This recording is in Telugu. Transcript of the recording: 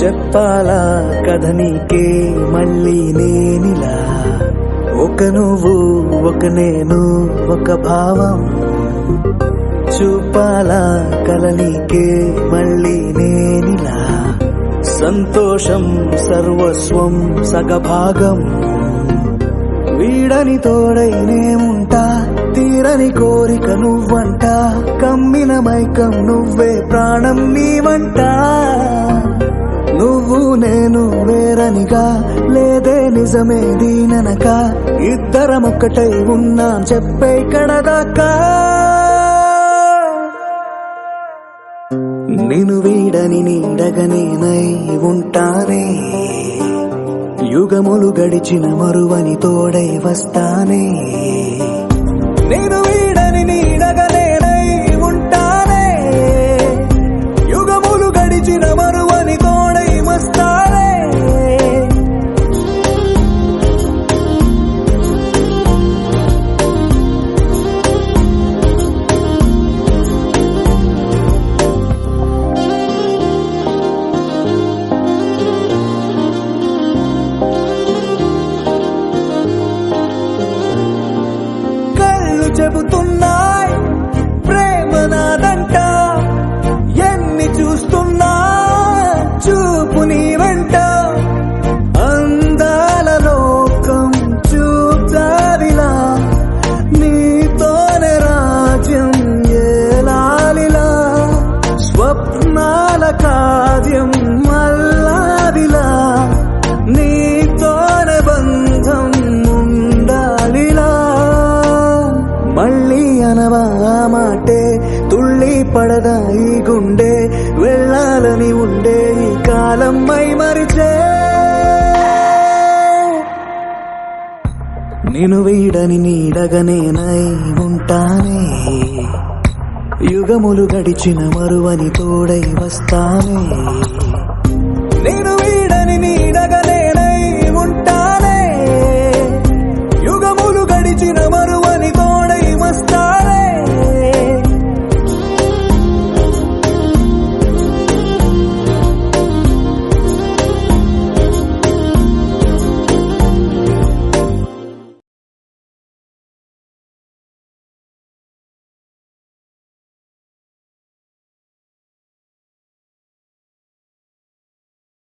చెప్పాలా కథ నీకే మళ్ళీ నేనిలా ఒక నువ్వు ఒక నేను ఒక భావం చూపాలా కల నీకే మళ్ళీ నేనిలా సంతోషం సర్వస్వం సగభాగం వీడని తోడై నేముంటా తీరని కోరిక నువ్వంట కమ్మిన మైకం నువ్వే ప్రాణం నీవంట నువ్వు నేను వేరనిగా లేదే నిజమే దీననక ఇద్దరం ఒక్కటై ఉన్నాం చెప్పే కడదాకా నేను వీడని నీడగనేనై ఉంటానే యుగములు గడిచిన మరువని తోడై వస్తానే నేను వీడని నీడగనేనై ఉంటానే యుగములు గడిచిన మరువని తోడై వస్తానే కళ్ళు చెబుతున్నాయి ప్రేమ నాదంట ఎన్ని చూస్తున్నా చూపు నీ వెంట అందాల లోకం చూచారిలా నీతోనే రాజ్యం ఏలాలిలా స్వప్నాల కార్యం మల్లాదిలా నీతోనే బంధం ఉండాలిలా మళ్ళీ అనవా ఆ మాటే తుళ్ళి పడదా ఈ గుండె వెళ్ళాలని ఉండే ఈ కాలం మై మరిచే నేను వీడని నీడగనేనై ఉంటానే యుగములు గడిచిన మరువని తోడై వస్తానే నేను వీడని నీడగనేనై